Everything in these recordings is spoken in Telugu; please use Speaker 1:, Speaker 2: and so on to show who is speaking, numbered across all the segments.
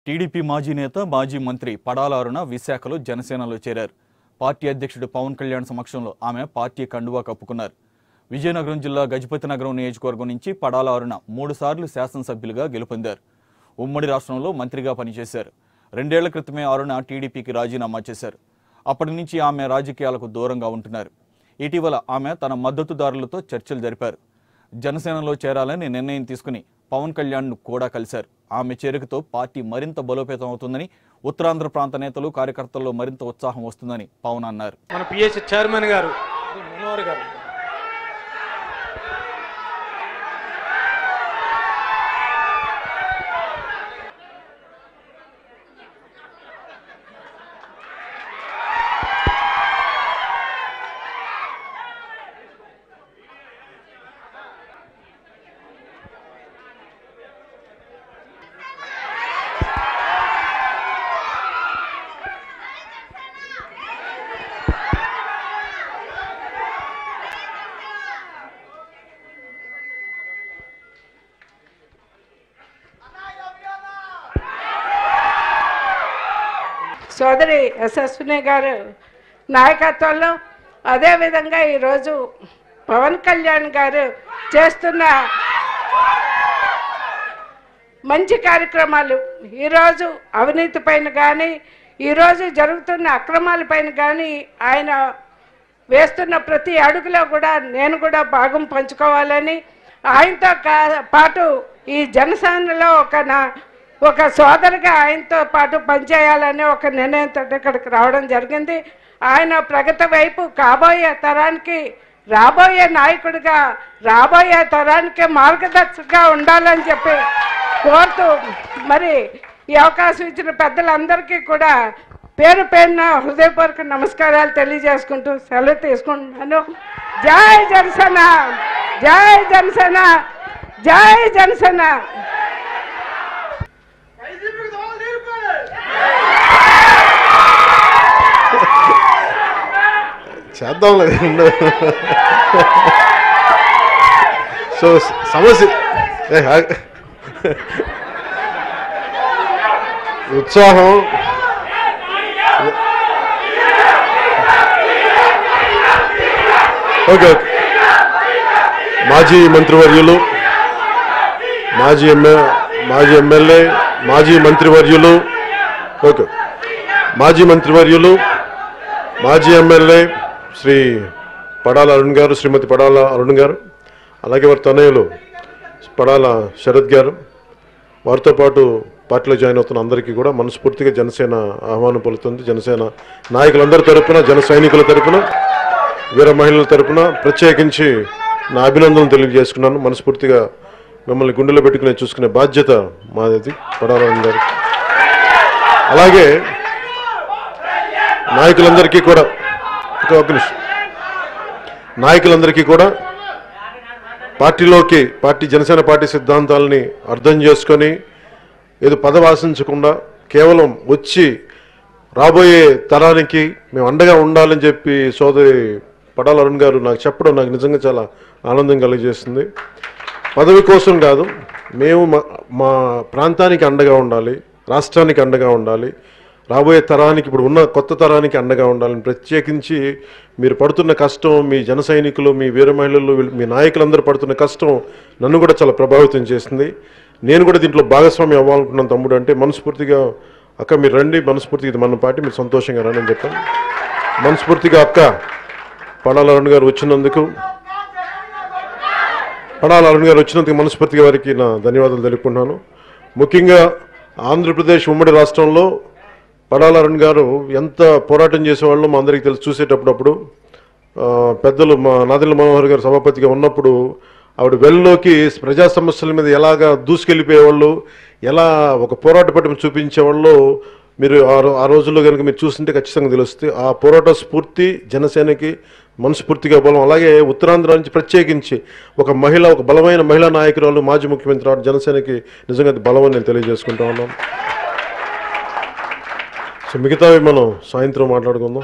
Speaker 1: టీడీపీ మాజీ నేత మాజీ మంత్రి పడాల అరుణ విశాఖలో జనసేనలో చేరారు పార్టీ అధ్యక్షుడు పవన్ కళ్యాణ్ సమక్షంలో ఆమె పార్టీ కండువా కప్పుకున్నారు విజయనగరం జిల్లా గజపతి నగరం నియోజకవర్గం నుంచి పడాల అరుణ మూడుసార్లు శాసనసభ్యులుగా గెలుపొందారు ఉమ్మడి రాష్ట్రంలో మంత్రిగా పనిచేశారు రెండేళ్ల క్రితమే అరుణ టీడీపీకి రాజీనామా చేశారు అప్పటి నుంచి ఆమె రాజకీయాలకు దూరంగా ఉంటున్నారు ఇటీవల ఆమె తన మద్దతుదారులతో చర్చలు జరిపారు జనసేనలో చేరాలని నిర్ణయం తీసుకుని పవన్ కళ్యాణ్ను కూడా కలిశారు ఆమె చేరికతో పార్టీ మరింత బలోపేతం అవుతుందని ఉత్తరాంధ్ర ప్రాంత నేతలు కార్యకర్తల్లో మరింత ఉత్సాహం వస్తుందని పవన్ అన్నారు
Speaker 2: మన పిఎస్ చైర్మన్ గారు శ్రీ మనోహర్ గారు
Speaker 3: సోదరి యశస్విని గారు నాయకత్వంలో అదేవిధంగా ఈరోజు పవన్ కళ్యాణ్ గారు చేస్తున్న మంచి కార్యక్రమాలు ఈరోజు అవినీతి పైన కానీ ఈరోజు జరుగుతున్న అక్రమాల పైన కానీ ఆయన వేస్తున్న ప్రతి అడుగులో కూడా నేను కూడా భాగం పంచుకోవాలని ఆయనతో కా- పాటు ఈ జనసేనలో ఒక నా ఒక సోదరిగా ఆయనతో పాటు పనిచేయాలనే ఒక నిర్ణయంతో ఇక్కడికి రావడం జరిగింది ఆయన ప్రగతి వైపు కాబోయే తరానికి రాబోయే నాయకుడిగా రాబోయే తరానికి మార్గదర్శకగా ఉండాలని చెప్పి కోరుతూ మరి ఈ అవకాశం ఇచ్చిన పెద్దలందరికీ కూడా పేరు పేరున హృదయపూర్వక నమస్కారాలు తెలియజేసుకుంటూ సెలవు తీసుకుంటున్నాను జై జనసేన జై జనసేన జై జనసేన
Speaker 4: చేద్దాంలే సో సమస్య ఏ, ఆగ్. ఉత్సాహం ఓకే ఓకే మాజీ మంత్రివర్యులు మాజీ ఎమ్మె మాజీ ఎమ్మెల్యే మాజీ మంత్రివర్యులు ఓకే మాజీ మంత్రివర్యులు మాజీ ఎమ్మెల్యే శ్రీ పడాల అరుణ్ గారు శ్రీమతి పడాల అరుణ్ గారు అలాగే వారి తనయులు పడాల శరత్ గారు వారితో పాటు పార్టీలో జాయిన్ అవుతున్న అందరికీ కూడా మనస్ఫూర్తిగా జనసేన ఆహ్వానం పలుకుతుంది జనసేన నాయకులందరి తరపున జన సైనికుల తరపున వీర మహిళల తరపున ప్రత్యేకించి నా అభినందనలు తెలియజేసుకున్నాను మనస్ఫూర్తిగా మిమ్మల్ని గుండెలో పెట్టుకుని చూసుకునే బాధ్యత మాది పడాల అరుణ్ గారు అలాగే నాయకులందరికీ కూడా ఒక ఒక నిమిషం నాయకులందరికీ కూడా పార్టీలోకి పార్టీ జనసేన పార్టీ సిద్ధాంతాలని అర్థం చేసుకొని ఏదో పదవి ఆశించకుండా కేవలం వచ్చి రాబోయే తరానికి మేము అండగా ఉండాలని చెప్పి సోదరి పడాల అరుణ్ గారు నాకు చెప్పడం నాకు నిజంగా చాలా ఆనందం కలిగజేస్తుంది పదవి కోసం కాదు మేము మా- మా ప్రాంతానికి అండగా ఉండాలి రాష్ట్రానికి అండగా ఉండాలి రాబోయే తరానికి ఇప్పుడు ఉన్న కొత్త తరానికి అండగా ఉండాలని ప్రత్యేకించి మీరు పడుతున్న కష్టం మీ జన సైనికులు మీ వీర మహిళలు వీళ్ళు- మీ నాయకులందరూ పడుతున్న కష్టం నన్ను కూడా చాలా ప్రభావితం చేసింది నేను కూడా దీంట్లో భాగస్వామి అవ్వాలనుకున్నాను తమ్ముడు అంటే మనస్ఫూర్తిగా అక్క మీరు రండి మనస్ఫూర్తిగా ఇది మన పార్టీ మీరు సంతోషంగా రండి అని చెప్పాను మనస్ఫూర్తిగా అక్క పడాల అరుణ్ గారు వచ్చినందుకు పడాల అరుణ్ గారు వచ్చినందుకు మనస్ఫూర్తిగా వారికి నా ధన్యవాదాలు తెలుపుకుంటున్నాను ముఖ్యంగా ఆంధ్రప్రదేశ్ ఉమ్మడి రాష్ట్రంలో పడాల అరుణ్ గారు ఎంత పోరాటం చేసేవాళ్ళు మా అందరికీ తెలిసి చూసేటప్పుడప్పుడు ఆ, పెద్దలు మా నాదిల మనోహర్ గారు సభాపతిగా ఉన్నప్పుడు ఆవిడ వెల్లోకి ప్రజా సమస్యల మీద ఎలాగా దూసుకెళ్ళిపోయేవాళ్ళు ఎలా ఒక పోరాట పట్టును చూపించేవాళ్ళు మీరు ఆ రో- ఆ రోజుల్లో కనుక మీరు చూస్తుంటే ఖచ్చితంగా తెలుస్తుంది ఆ పోరాట స్ఫూర్తి జనసేనకి మనస్ఫూర్తిగా బలం అలాగే ఉత్తరాంధ్ర నుంచి ప్రత్యేకించి ఒక మహిళ ఒక బలమైన మహిళా నాయకురాలు మాజీ ముఖ్యమంత్రి రావడం జనసేనకి నిజంగా అది బలం అని నేను తెలియజేసుకుంటా ఉన్నాను సో మిగతావి మనం సాయంత్రం మాట్లాడుకుందాం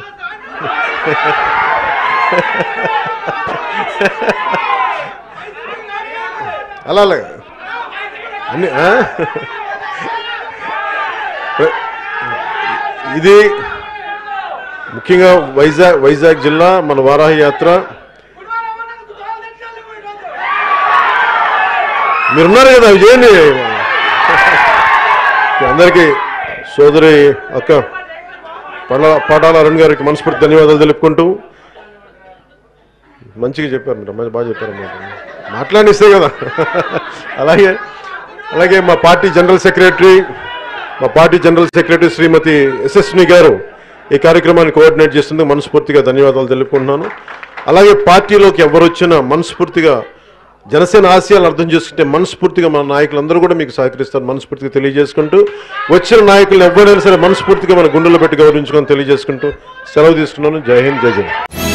Speaker 4: అలా అలాగే అన్ని ఆ? ప్ర- ఇది ముఖ్యంగా వైజాగ్ వైజాగ్ జిల్లా మన వారాహి యాత్ర మీరున్నారు కదా అవి చేయండి అందరికీ సోదరి అక్క పడ పాటాల అరుణ్ గారికి మనస్ఫూర్తి ధన్యవాదాలు తెలుపుకుంటూ మంచిగా చెప్పారు మీరు మంచి బాగా చెప్పారు అన్నమాట. మాట్లాడిస్తే కదా అలాగే అలాగే మా పార్టీ జనరల్ సెక్రటరీ మా party general secretary Shrimati Yashaswini గారు ఈ కార్యక్రమాన్ని కోఆర్డినేట్ చేస్తుందుకు మనస్ఫూర్తిగా ధన్యవాదాలు తెలుపుకుంటున్నాను అలాగే పార్టీలోకి ఎవరు వచ్చినా మనస్ఫూర్తిగా జనసేన ఆశయాలు అర్థం చేసుకుంటే మనస్ఫూర్తిగా మన నాయకులందరూ కూడా మీకు సహకరిస్తారు మనస్ఫూర్తిగా తెలియజేసుకుంటూ వచ్చిన నాయకులు ఎవరైనా సరే మనస్ఫూర్తిగా మన గుండెల్లో పెట్టి గౌరవించుకొని తెలియజేసుకుంటూ సెలవు తీసుకున్నాను జై హింద్ జై జై